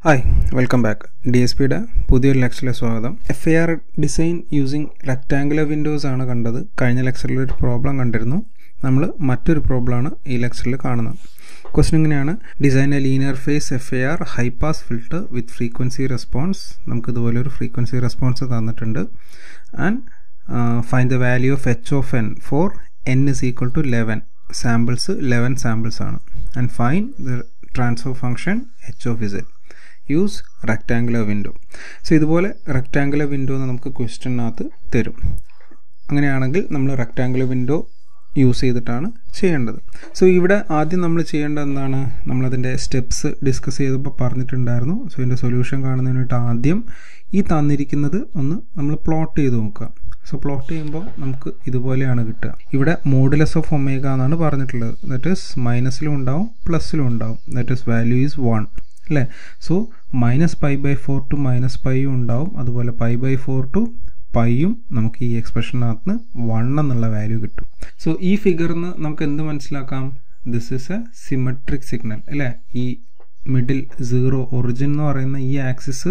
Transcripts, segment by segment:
hi welcome back D S പിയുടെ പുതിയൊരു ലെക്ചറിലെ സ്വാഗതം F I R design using rectangular windows ആണ് കണ്ടത് കഴിഞ്ഞ ലെക്ചറിൽ ഒരു പ്രോബ്ലം കണ്ടിരുന്നു നമ്മൾ മറ്റൊരു പ്രോബ്ലമാണ് ഈ ലെക്ചറിൽ കാണുന്നത് ക്വസ്റ്റൻ ഇങ്ങനെയാണ് design a linear phase F I R high pass filter with frequency response നമുക്ക് ഇതുപോലെ ഒരു ഫ്രീക്വൻസി റെസ്പോൺസ് തന്നിട്ടുണ്ട് and find the value of H of N for N is equal to eleven samples eleven samples ആണ് and find the transfer function H of Z use rectangular window so ഇതുപോലെ rectangular window എന്ന് നമുക്ക് ക്വസ്റ്റ്യനകത്ത് തരും അങ്ങനെയാണെങ്കിൽ നമ്മൾ rectangular window use ചെയ്തിട്ടാണ് ചെയ്യേണ്ടത് so ഇവിടെ ആദ്യം നമ്മൾ ചെയ്യേണ്ടത് എന്താണ് നമ്മളതിൻ്റെ സ്റ്റെപ്സ് ഡിസ്കസ് ചെയ്തപ്പോൾ പറഞ്ഞിട്ടുണ്ടായിരുന്നു സോ ഇതിൻ്റെ സൊല്യൂഷൻ കാണുന്നതിന് വേണ്ടിയിട്ട് ആദ്യം ഈ തന്നിരിക്കുന്നത് ഒന്ന് നമ്മൾ പ്ലോട്ട് ചെയ്ത് നോക്കുക സോ പ്ലോട്ട് ചെയ്യുമ്പോൾ നമുക്ക് ഇതുപോലെയാണ് കിട്ടുക ഇവിടെ മോഡുലസ് ഓഫ് ഒമേഗ എന്നാണ് പറഞ്ഞിട്ടുള്ളത് ദറ്റ് ഈസ് മൈനസിലും ഉണ്ടാവും പ്ലസ്സിലും ഉണ്ടാവും that is value is one അല്ലേ so minus pi by four to minus പൈയും ഉണ്ടാവും അതുപോലെ പൈ ബൈ ഫോർ ടു പൈയും നമുക്ക് ഈ എക്സ്പ്രഷനകത്ത് നിന്ന് വൺ എന്നുള്ള വാല്യൂ കിട്ടും സോ ഈ ഫിഗറിന്ന് നമുക്ക് എന്ത് മനസ്സിലാക്കാം this is a symmetric signal അല്ലേ ഈ മിഡിൽ സീറോ ഒറിജിൻ എന്ന് പറയുന്ന ഈ ആക്സിസ്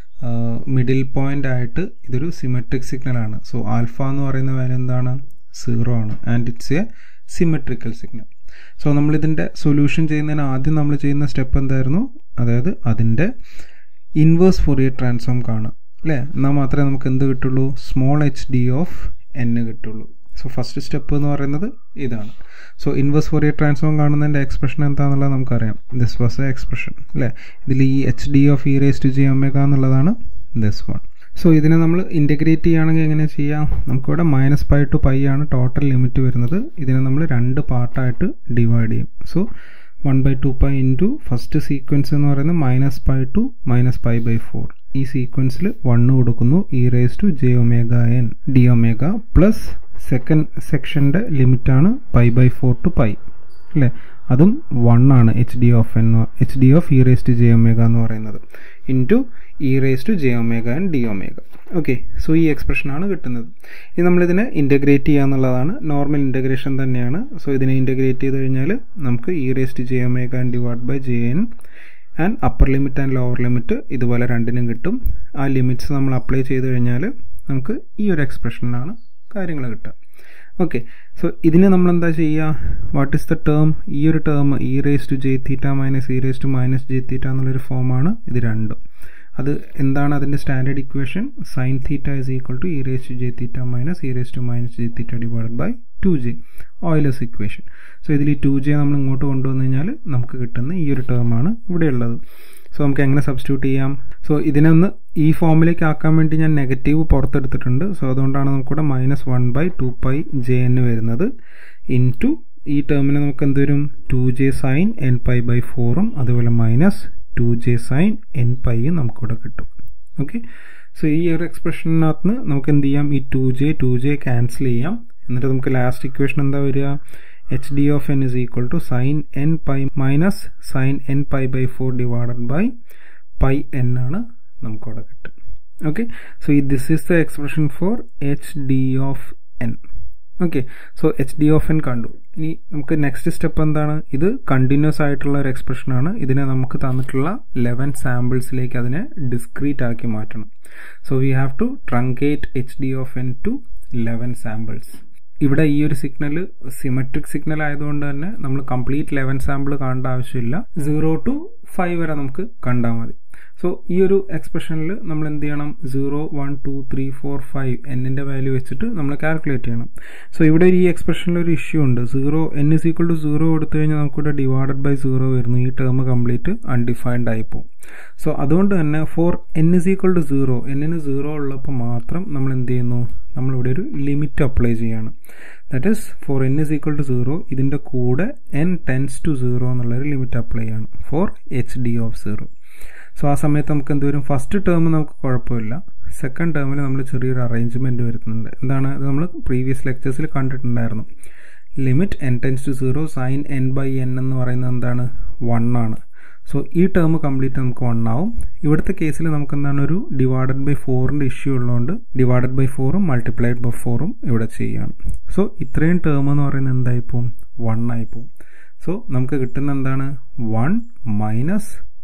മിഡിൽ പോയിന്റ് ആയിട്ട് ഇതൊരു സിമെട്രിക് സിഗ്നലാണ് സോ ആൽഫ എന്ന് പറയുന്ന വാല്യൂ എന്താണ് സീറോ ആണ് and it's a symmetrical signal so നമ്മളിതിൻ്റെ സൊല്യൂഷൻ ചെയ്യുന്നതിന് ആദ്യം നമ്മൾ ചെയ്യുന്ന സ്റ്റെപ്പ് എന്തായിരുന്നു അതായത് അതിൻ്റെ ഇൻവേഴ്സ് ഫൊറിയർ ട്രാൻസ്ഫോം കാണുക അല്ലേ എന്നാൽ മാത്രമേ നമുക്ക് എന്ത് കിട്ടുള്ളൂ small H D of N കിട്ടുള്ളൂ സോ ഫസ്റ്റ് സ്റ്റെപ്പ് എന്ന് പറയുന്നത് ഇതാണ് സോ ഇൻവേഴ്സ് ഫൊറിയർ ട്രാൻസ്ഫോം കാണുന്നതിൻ്റെ എക്സ്പ്രഷൻ എന്താണെന്നുള്ളത് നമുക്കറിയാം ദിസ് വാസ് എ എക്സ്പ്രഷൻ അല്ലേ ഇതിൽ ഈ H D of E raise to G omega എന്നുള്ളതാണ് ദിസ് വൺ സോ ഇതിനെ നമ്മൾ ഇൻറ്റഗ്രേറ്റ് ചെയ്യുകയാണെങ്കിൽ എങ്ങനെ ചെയ്യാം നമുക്കിവിടെ മൈനസ് പൈ ടു പൈ ആണ് ടോട്ടൽ ലിമിറ്റ് വരുന്നത് ഇതിനെ നമ്മൾ രണ്ട് പാർട്ടായിട്ട് ഡിവൈഡ് ചെയ്യും so one by two pi into first sequence എന്ന് പറയുന്നത് minus pi to minus pi by four ഈ സീക്വൻസിൽ വണ്ണ് കൊടുക്കുന്നു E raise to J omega N D omega plus second സെക്ഷൻ്റെ ലിമിറ്റാണ് pi by four to pi അല്ലേ അതും one ആണ് H D of N H D of E raise to J omega എന്ന് പറയുന്നത് into E raise to J omega and D omega okay so ഈ എക്സ്പ്രഷനാണ് കിട്ടുന്നത് ഇനി നമ്മളിതിനെ ഇൻറ്റഗ്രേറ്റ് ചെയ്യുക എന്നുള്ളതാണ് നോർമൽ ഇൻറ്റഗ്രേഷൻ തന്നെയാണ് സോ ഇതിനെ ഇൻറ്റഗ്രേറ്റ് ചെയ്ത് കഴിഞ്ഞാൽ നമുക്ക് E raise to J omega and divide by J N and upper limit and lower limit ഇതുപോലെ രണ്ടിനും കിട്ടും ആ ലിമിറ്റ്സ് നമ്മൾ അപ്ലൈ ചെയ്ത് കഴിഞ്ഞാൽ നമുക്ക് ഈ ഒരു എക്സ്പ്രഷനാണ് കാര്യങ്ങൾ കിട്ടുക ഓക്കെ സോ ഇതിന് നമ്മൾ എന്താ ചെയ്യുക വാട്ട് ഇസ് ദ ടേം ഈ ഒരു term E raise to J theta minus E raise to minus J theta എന്നുള്ളൊരു ഫോമാണ് ഇത് രണ്ടും അത് എന്താണ് അതിൻ്റെ standard equation sine theta is equal to E raise to J theta minus E raise to minus J theta divide by two J Euler's equation so ഇതിൽ ഈ two J നമ്മൾ ഇങ്ങോട്ട് കൊണ്ടുവന്നു കഴിഞ്ഞാൽ നമുക്ക് കിട്ടുന്ന ഈ ഒരു ടേമാണ് ഇവിടെയുള്ളത് സോ നമുക്ക് എങ്ങനെ സബ്സ്റ്റിറ്റ്യൂട്ട് ചെയ്യാം സോ ഇതിനൊന്ന് ഈ ഫോമിലേക്ക് ആക്കാൻ വേണ്ടി ഞാൻ നെഗറ്റീവ് പുറത്തെടുത്തിട്ടുണ്ട് സോ അതുകൊണ്ടാണ് നമുക്കിവിടെ minus one by two pi J N വരുന്നത് ഇൻ ടു ഈ ടേമിന് നമുക്ക് എന്ത് വരും two J sine N pi by ഫോറും അതുപോലെ minus two J sine N പൈയും നമുക്കിവിടെ കിട്ടും ഓക്കെ സോ ഈ ഒരു എക്സ്പ്രഷനകത്ത് നിന്ന് നമുക്ക് എന്ത് ചെയ്യാം ഈ two j two j cancel ചെയ്യാം എന്നിട്ട് നമുക്ക് ലാസ്റ്റ് ഇക്വേഷൻ എന്താ വരിക h D of n is equal to sine N pi minus sine N pi by four divided by pi n ആണ് നമുക്കവിടെ കിട്ടും ഓക്കെ സോ ഈ this is the expression for h D of n okay so h D of n കണ്ടു ഇനി നമുക്ക് next step എന്താണ് ഇത് continuous ആയിട്ടുള്ള ഒരു എക്സ്പ്രഷൻ ആണ് ഇതിനെ നമുക്ക് തന്നിട്ടുള്ള ലെവൻ സാമ്പിൾസിലേക്ക് അതിനെ ഡിസ്ക്രീറ്റ് ആക്കി മാറ്റണം so we have to truncate h D of n to eleven samples ഇവിടെ ഈ ഒരു സിഗ്നൽ സിമെട്രിക് സിഗ്നൽ ആയതുകൊണ്ട് തന്നെ നമ്മൾ കംപ്ലീറ്റ് ലെവൻ സാമ്പിൾ കാണേണ്ട ആവശ്യമില്ല സീറോ ടു ഫൈവ് വരെ നമുക്ക് കണ്ടാൽ മതി സോ ഈ ഒരു എക്സ്പ്രഷനിൽ നമ്മൾ എന്ത് ചെയ്യണം zero one two three four five എന്നിൻ്റെ വാല്യൂ വെച്ചിട്ട് നമ്മൾ കാൽക്കുലേറ്റ് ചെയ്യണം സോ ഇവിടെ ഈ എക്സ്പ്രഷനിൽ ഒരു ഇഷ്യൂ ഉണ്ട് zero n is equal to zero എടുത്തു കഴിഞ്ഞാൽ നമുക്കിവിടെ ഡിവൈഡഡ് ബൈ സീറോ വരുന്നു ഈ ടേം കംപ്ലീറ്റ് അൺഡിഫൈൻഡ് ആയി പോകും സോ അതുകൊണ്ട് തന്നെ for N is equal to zero എന്നിന് സീറോ ഉള്ളപ്പോൾ മാത്രം നമ്മൾ എന്ത് ചെയ്യുന്നു നമ്മളിവിടെ ഒരു ലിമിറ്റ് അപ്ലൈ ചെയ്യാണ് that is for N is equal to zero ഇതിൻ്റെ കൂടെ എൻ ടെൻസ് ടു സീറോ എന്നുള്ളൊരു ലിമിറ്റ് അപ്ലൈ ചെയ്യാണ് for h D of zero so ആ സമയത്ത് നമുക്ക് എന്ത് വരും ഫസ്റ്റ് ടേം നമുക്ക് കുഴപ്പമില്ല സെക്കൻഡ് ടേമിൽ നമ്മൾ ചെറിയൊരു അറേഞ്ച്മെൻറ്റ് വരുത്തുന്നുണ്ട് എന്താണ് ഇത് നമ്മൾ പ്രീവിയസ് ലെക്ചേഴ്സിൽ കണ്ടിട്ടുണ്ടായിരുന്നു limit n tends to zero sine n by n എന്ന് പറയുന്നത് എന്താണ് വൺ ആണ് സോ ഈ ടേം കംപ്ലീറ്റ് നമുക്ക് വൺ ആവും ഇവിടുത്തെ കേസിൽ നമുക്ക് എന്താണ് ഒരു ഡിവൈഡഡ് ബൈ ഫോറിൻ്റെ ഇഷ്യൂ ഉള്ളതുകൊണ്ട് ഡിവൈഡഡ് ബൈ ഫോറും മൾട്ടിപ്ലൈഡ് ബൈ ഫോറും ഇവിടെ ചെയ്യുകയാണ് സോ ഇത്രയും ടേം എന്ന് പറയുന്നത് എന്തായിപ്പോവും വൺ ആയിപ്പോവും സോ നമുക്ക് കിട്ടുന്ന എന്താണ് one minus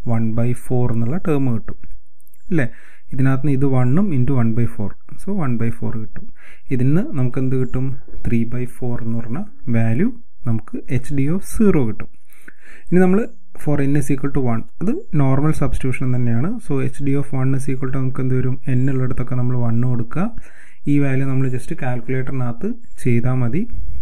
one by four എന്നുള്ള ടേം കിട്ടും അല്ലേ ഇതിനകത്ത് നിന്ന് ഇത് വണ്ണും into one by four so one by four കിട്ടും ഇതിന് നമുക്ക് എന്ത് കിട്ടും ത്രീ ബൈ ഫോർ എന്ന് പറഞ്ഞ വാല്യൂ നമുക്ക് എച്ച് ഡി ഓഫ് സീറോ കിട്ടും ഇനി നമ്മൾ for N is equal to one അത് നോർമൽ സബ്സ്റ്റിറ്റ്യൂഷൻ തന്നെയാണ് so h D of one is equal to നമുക്ക് എന്ത് വരും എൻ ഉള്ളിടത്തൊക്കെ നമ്മൾ വണ്ണ് കൊടുക്കുക ഈ വാല്യൂ നമ്മൾ ജസ്റ്റ് കാൽക്കുലേറ്ററിനകത്ത് ചെയ്താൽ മതി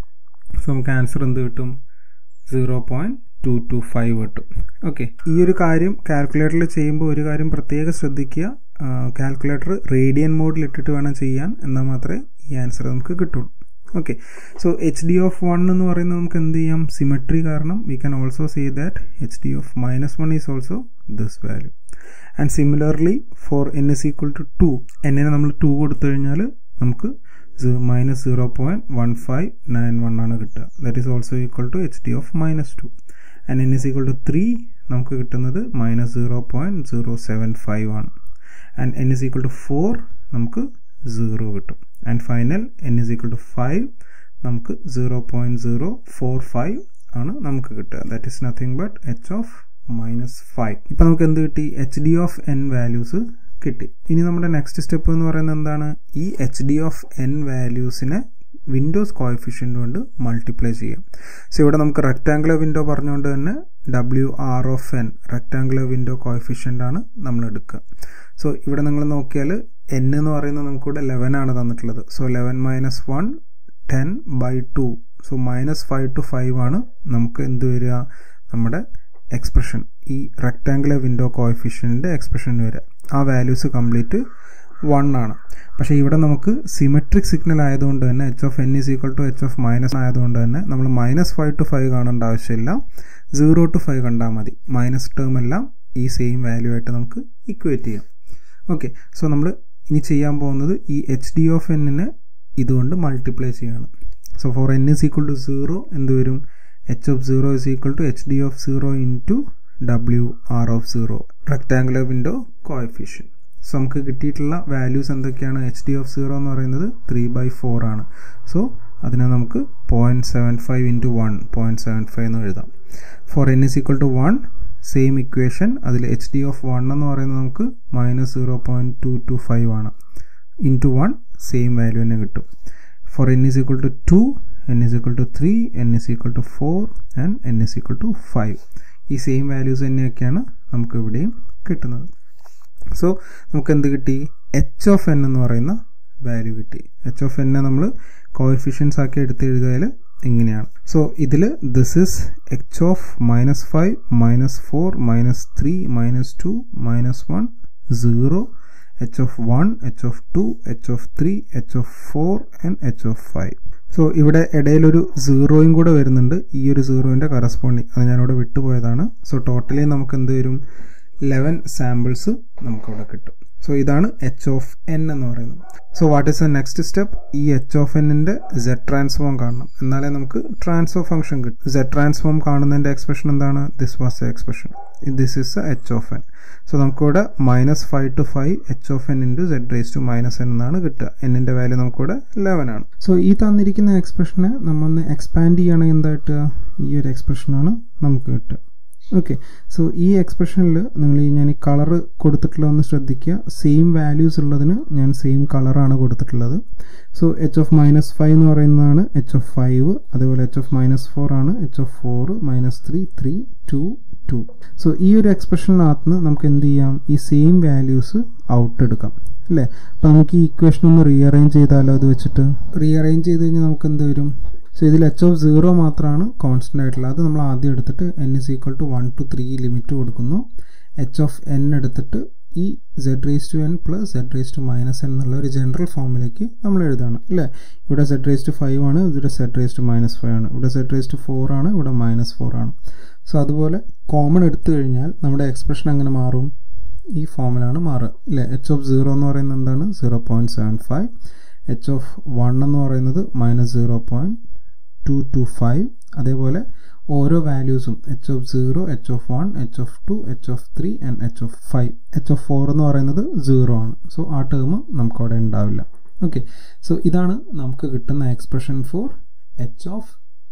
സോ നമുക്ക് ആൻസർ എന്ത് കിട്ടും zero point two two five കിട്ടും ഓക്കെ ഈ ഒരു കാര്യം കാൽക്കുലേറ്ററിൽ ചെയ്യുമ്പോൾ ഒരു കാര്യം പ്രത്യേകം ശ്രദ്ധിക്കുക കാൽക്കുലേറ്റർ റേഡിയൻ മോഡിൽ ഇട്ടിട്ട് വേണം ചെയ്യാൻ എന്നാൽ മാത്രമേ ഈ ആൻസർ നമുക്ക് കിട്ടുള്ളൂ okay so h D of one എന്ന് പറയുന്നത് നമുക്ക് എന്ത് ചെയ്യാം സിമെട്രി കാരണം we can also say that h D of minus one is also this value and similarly for N is equal to two എന്നിനെ നമ്മൾ ടു കൊടുത്തു കഴിഞ്ഞാൽ നമുക്ക് minus zero point one five nine one ആണ് കിട്ടുക that is also equal to h D of minus two and n is equal to three നമുക്ക് കിട്ടുന്നത് minus zero point zero seven five ആണ് and n is equal to four നമുക്ക് zero കിട്ടും and final n is equal to five നമുക്ക് zero point zero four five ആണ് നമുക്ക് കിട്ടുക that is nothing but h of minus five ഇപ്പം നമുക്ക് എന്ത് കിട്ടി h D of n values കിട്ടി ഇനി നമ്മുടെ നെക്സ്റ്റ് സ്റ്റെപ്പ് എന്ന് പറയുന്നത് എന്താണ് ഈ എച്ച് ഡി ഓഫ് എൻ വാല്യൂസിനെ വിൻഡോസ് കോയഫിഷ്യൻ്റ് കൊണ്ട് മൾട്ടിപ്ലൈ ചെയ്യാം സോ ഇവിടെ നമുക്ക് റെക്റ്റാങ്കുലർ വിൻഡോ പറഞ്ഞുകൊണ്ട് തന്നെ ഡബ്ല്യു r of n rectangular window coefficient ആണ് നമ്മൾ എടുക്കുക സോ ഇവിടെ നിങ്ങൾ നോക്കിയാൽ എൻ എന്ന് പറയുന്നത് നമുക്കിവിടെ ലെവൻ ആണ് തന്നിട്ടുള്ളത് so eleven minus one ten by two so minus five to five ആണ് നമുക്ക് എന്ത് വരിക നമ്മുടെ എക്സ്പ്രഷൻ ഈ റെക്റ്റാങ്കുലർ വിൻഡോ കോയഫിഷ്യൻ്റെ എക്സ്പ്രഷൻ വരിക ആ വാല്യൂസ് കംപ്ലീറ്റ് വൺ ആണ് പക്ഷേ ഇവിടെ നമുക്ക് സിമെട്രിക് സിഗ്നൽ ആയതുകൊണ്ട് തന്നെ h of n is equal to h of minus ആയതുകൊണ്ട് തന്നെ നമ്മൾ മൈനസ് ഫൈവ് ടു ഫൈവ് കാണേണ്ട ആവശ്യമില്ല സീറോ ടു ഫൈവ് കണ്ടാൽ മതി മൈനസ് ടേം എല്ലാം ഈ സെയിം വാല്യൂ ആയിട്ട് നമുക്ക് ഇക്വേറ്റ് ചെയ്യാം ഓക്കെ സോ നമ്മൾ ഇനി ചെയ്യാൻ പോകുന്നത് ഈ എച്ച് ഡി ഓഫ് എന്നിനെ ഇതുകൊണ്ട് മൾട്ടിപ്ലൈ ചെയ്യാണ് so for N is equal to zero എന്ത് വരും h of zero is equal to h D of zero into ഡബ്ല്യു r of zero rectangular window coefficient so നമുക്ക് കിട്ടിയിട്ടുള്ള വാല്യൂസ് എന്തൊക്കെയാണ് എച്ച് ഡി ഓഫ് സീറോ എന്ന് പറയുന്നത് three by four ആണ് so അതിനെ നമുക്ക് point seven five into one point seven five എന്ന് എഴുതാം for N is equal to one same equation അതിൽ എച്ച് ഡി ഓഫ് വൺ എന്ന് പറയുന്നത് നമുക്ക് minus zero point two two five ആണ് ഇൻറ്റു വൺ സെയിം വാല്യൂ തന്നെ കിട്ടും for N is equal to two n is equal to three n is equal to four and n is equal to five ഈ same values തന്നെയൊക്കെയാണ് നമുക്ക് ഇവിടെയും കിട്ടുന്നത് so നമുക്ക് എന്ത് കിട്ടി എച്ച് ഓഫ് എൻ എന്ന് പറയുന്ന വാല്യൂ കിട്ടി എച്ച് ഓഫ് എന്നെ നമ്മൾ കോഎഫിഷ്യൻസ് ആക്കി എടുത്ത് എഴുതിയാൽ ഇങ്ങനെയാണ് സോ ഇതിൽ this is h of minus five minus four minus three minus two minus one zero h of one h of two h of three h of four and h of five so ഇവിടെ ഇടയിലൊരു സീറോയും കൂടെ വരുന്നുണ്ട് ഈ ഒരു സീറോയിൻ്റെ corresponding അത് ഞാനിവിടെ വിട്ടുപോയതാണ് so totally നമുക്ക് എന്ത് വരും ലെവൻ സാമ്പിൾസ് നമുക്കവിടെ കിട്ടും സോ ഇതാണ് എച്ച് ഓഫ് എൻ എന്ന് പറയുന്നത് so what is the next step ഈ എച്ച് ഓഫ് എന്നിന്റെ സെഡ് ട്രാൻസ്ഫോം കാണണം എന്നാലേ നമുക്ക് ട്രാൻസ്ഫോർ ഫംഗ്ഷൻ കിട്ടും സെഡ് ട്രാൻസ്ഫോം കാണുന്നതിന്റെ എക്സ്പ്രഷൻ എന്താണ് this was a expression this is a h of n so നമുക്കിവിടെ minus five to five h of n into z raise to minus n എന്നാണ് കിട്ടുക എന്നിന്റെ വാല്യൂ നമുക്കിവിടെ ലെവൻ ആണ് so ഈ തന്നിരിക്കുന്ന എക്സ്പ്രഷനെ നമ്മളൊന്ന് എക്സ്പാൻഡ് ചെയ്യണമെങ്കിൽ എന്താ കിട്ടുക ഈ ഒരു എക്സ്പ്രഷനാണ് നമുക്ക് കിട്ടുക ഓക്കെ സോ ഈ എക്സ്പ്രഷനിൽ നിങ്ങൾ ഈ ഞാൻ ഈ കളർ കൊടുത്തിട്ടുള്ളതെന്ന് ശ്രദ്ധിക്കുക സെയിം വാല്യൂസ് ഉള്ളതിന് ഞാൻ സെയിം കളറാണ് കൊടുത്തിട്ടുള്ളത് so h of minus five എന്ന് പറയുന്നതാണ് എച്ച് ഓഫ് ഫൈവ് അതേപോലെ എച്ച് ഓഫ് മൈനസ് ഫോർ ആണ് h of four minus three three two two so ഈ ഒരു എക്സ്പ്രഷനകത്ത് നിന്ന് നമുക്ക് എന്ത് ചെയ്യാം ഈ സെയിം വാല്യൂസ് ഔട്ട് എടുക്കാം അല്ലേ അപ്പോൾ നമുക്ക് ഈ ഇക്വേഷൻ ഒന്ന് റീഅറേഞ്ച് ചെയ്താലോ അത് വെച്ചിട്ട് റീഅറേഞ്ച് ചെയ്ത് കഴിഞ്ഞാൽ നമുക്ക് എന്ത് വരും സോ ഇതിൽ എച്ച് ഓഫ് സീറോ മാത്രമാണ് കോൺസ്റ്റന്റ് ആയിട്ടുള്ളത് അത് നമ്മൾ ആദ്യം എടുത്തിട്ട് n is equal to one two three limit കൊടുക്കുന്നു എച്ച് ഓഫ് എൻ എടുത്തിട്ട് ഈ z raise to n plus z raise to minus n എന്നുള്ള ഒരു ജനറൽ ഫോമിലേക്ക് നമ്മൾ എഴുതാണ് അല്ലേ ഇവിടെ സെഡ് റേസ് ടു ഫൈവ് ആണ് ഇവിടെ z raise to minus five ആണ് ഇവിടെ സെഡ് റേസ് ടു ഫോർ ആണ് ഇവിടെ മൈനസ് ഫോർ ആണ് സോ അതുപോലെ കോമൺ എടുത്തു കഴിഞ്ഞാൽ നമ്മുടെ എക്സ്പ്രഷൻ എങ്ങനെ മാറും ഈ ഫോമിലാണ് മാറുക ഇല്ലേ എച്ച് ഓഫ് സീറോ എന്ന് പറയുന്നത് എന്താണ് zero point seven five h of one എന്ന് പറയുന്നത് minus zero point two two five അതേപോലെ ഓരോ വാല്യൂസും h of zero h of one h of two h of three and h of five h of four എന്ന് പറയുന്നത് zero ആണ് so ആ term നമുക്ക് അവിടെ ഉണ്ടാവില്ല ഓക്കെ സോ ഇതാണ് നമുക്ക് കിട്ടുന്ന expression for h of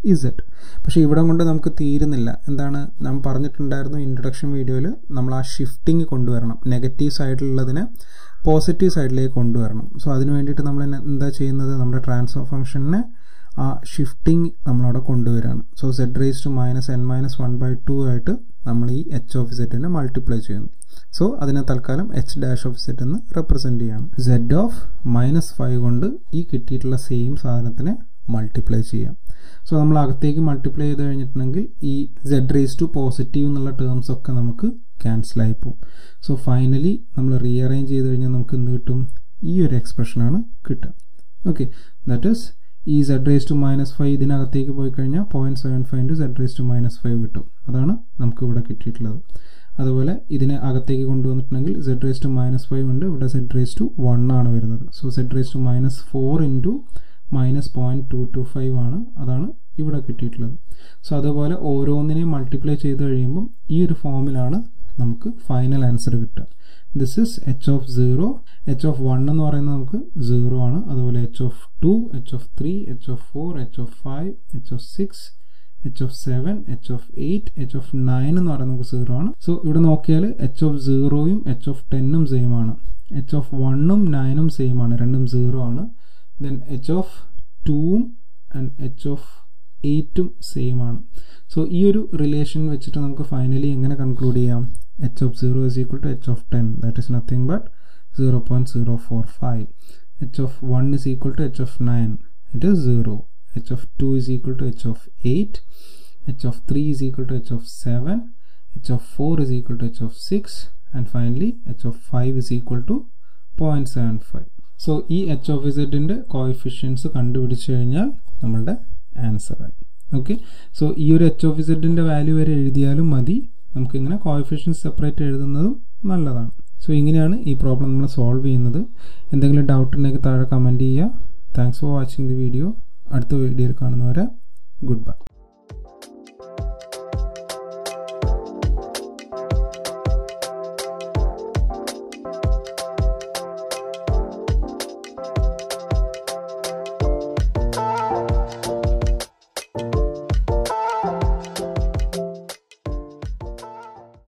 z പക്ഷേ ഇവിടെ കൊണ്ട് നമുക്ക് തീരുന്നില്ല എന്താണ് ഞാൻ പറഞ്ഞിട്ടുണ്ടായിരുന്നു ഇൻട്രൊഡക്ഷൻ വീഡിയോയിൽ നമ്മൾ ആ ഷിഫ്റ്റിംഗ് കൊണ്ടുവരണം നെഗറ്റീവ് സൈഡിലുള്ളതിനെ പോസിറ്റീവ് സൈഡിലേക്ക് കൊണ്ടുവരണം സോ അതിന് വേണ്ടിയിട്ട് നമ്മൾ എന്താ ചെയ്യുന്നത് നമ്മുടെ ട്രാൻസ്ഫർ ഫംഗ്ഷനെ ആ ഷിഫ്റ്റിംഗ് നമ്മളവിടെ കൊണ്ടുവരികയാണ് so z raise to minus n minus one by two ആയിട്ട് നമ്മൾ ഈ എച്ച് ഓഫ് സെറ്റിനെ മൾട്ടിപ്ലൈ ചെയ്യുന്നു സോ അതിനെ തൽക്കാലം എച്ച് ഡാഷ് ഓഫ് സെറ്റ് എന്ന് റെപ്രസെൻറ്റ് ചെയ്യാണ് സെഡ് ഓഫ് മൈനസ് ഫൈവ് കൊണ്ട് ഈ കിട്ടിയിട്ടുള്ള സെയിം സാധനത്തിനെ മൾട്ടിപ്ലൈ ചെയ്യാം സോ നമ്മൾ അകത്തേക്ക് മൾട്ടിപ്ലൈ ചെയ്ത് കഴിഞ്ഞിട്ടുണ്ടെങ്കിൽ ഈ സെഡ് റേസ് ടു പോസിറ്റീവ് എന്നുള്ള ടേംസ് ഒക്കെ നമുക്ക് ക്യാൻസൽ ആയി പോകും സോ ഫൈനലി നമ്മൾ റീഅറേഞ്ച് ചെയ്ത് കഴിഞ്ഞാൽ നമുക്ക് എന്ത് കിട്ടും ഈ ഒരു എക്സ്പ്രഷനാണ് കിട്ടുക ഓക്കെ ദാറ്റ് ഈസ് ഈ z raise to minus five ഇതിനകത്തേക്ക് പോയി കഴിഞ്ഞാൽ point seven five into z raise to minus five കിട്ടും അതാണ് നമുക്ക് ഇവിടെ കിട്ടിയിട്ടുള്ളത് അതുപോലെ ഇതിനെ അകത്തേക്ക് കൊണ്ടുവന്നിട്ടുണ്ടെങ്കിൽ z raise to minus five ഉണ്ട് ഇവിടെ സെഡ് റേസ് ടു വൺ ആണ് വരുന്നത് so z raise to minus four into minus point two two five ആണ് അതാണ് ഇവിടെ കിട്ടിയിട്ടുള്ളത് സോ അതുപോലെ ഓരോന്നിനെയും മൾട്ടിപ്ലൈ ചെയ്ത് കഴിയുമ്പം ഈ ഒരു ഫോമിലാണ് നമുക്ക് ഫൈനൽ ആൻസർ കിട്ടുക this is h of zero h of one എന്ന് പറയുന്നത് നമുക്ക് സീറോ ആണ് അതുപോലെ h of two h of three h of four h of five h of six h of seven h of eight h of nine എന്ന് പറയുന്നത് നമുക്ക് zero ആണ് so ഇവിടെ നോക്കിയാൽ എച്ച് ഓഫ് സീറോയും എച്ച് ഓഫ് ടെന്നും സെയിം ആണ് h of വണ്ണും നയനും സെയിം ആണ് രണ്ടും സീറോ ആണ് ദെൻ എച്ച് ഓഫ് ടൂവും ആൻഡ് എച്ച് ഓഫ് എയ്റ്റും സെയിം ആണ് സോ ഈ ഒരു റിലേഷൻ വെച്ചിട്ട് നമുക്ക് ഫൈനലി എങ്ങനെ കൺക്ലൂഡ് ചെയ്യാം h of zero is equal to h of ten that is nothing but zero point zero four five h of one is equal to h of nine it is zero h of two is equal to h of eight h of three is equal to h of seven h of four is equal to h of six and finally h of five is equal to point seven five so ഈ h of ഇസഡിന്റെ coefficients കണ്ടുപിടിച്ചു കഴിഞ്ഞാൽ നമ്മളുടെ answer ആയി okay so ഈ ഒരു H of ഇസഡിന്റെ value വരെ എഴുതിയാലും മതി നമുക്ക് ഇങ്ങനെ കോയിഫിഷ്യൻസ് സെപ്പറേറ്റ് എഴുതുന്നതും നല്ലതാണ് സോ ഇങ്ങനെയാണ് ഈ പ്രോബ്ലം നമ്മൾ സോൾവ് ചെയ്യുന്നത് എന്തെങ്കിലും ഡൗട്ട് ഉണ്ടെങ്കിൽ താഴെ കമൻറ്റ് ചെയ്യുക thanks for watching the video അടുത്ത വീഡിയോയിൽ കാണുന്നവരെ ഗുഡ് ബൈ